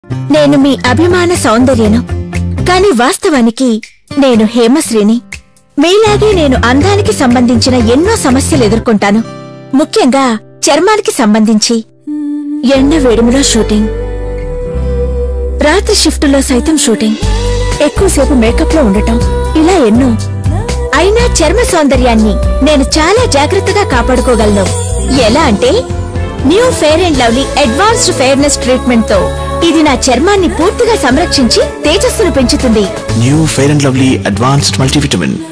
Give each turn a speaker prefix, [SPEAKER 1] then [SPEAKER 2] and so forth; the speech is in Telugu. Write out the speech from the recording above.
[SPEAKER 1] నేను మీ అభిమాన సౌందర్యను కాని వాస్తవానికి నేను హేమశ్రీని మీలాగే నేను అందానికి సంబంధించిన ఎన్నో సమస్యలు ఎదుర్కొంటాను ముఖ్యంగా చర్మానికి సంబంధించి ఎండ వేడిమిలో షూటింగ్ రాత్రి షిఫ్టులో సైతం షూటింగ్ ఎక్కువసేపు మేకప్ లో ఉండటం ఇలా ఎన్నో అయినా చర్మ సౌందర్యాన్ని నేను చాలా జాగ్రత్తగా కాపాడుకోగలను ఎలా అంటే new fair and lovely advanced fairness treatment తో ఇది నా చర్మాన్ని పూర్తిగా సంరక్షించి తేజస్సును పెంచుతుంది
[SPEAKER 2] new fair and lovely advanced multivitamin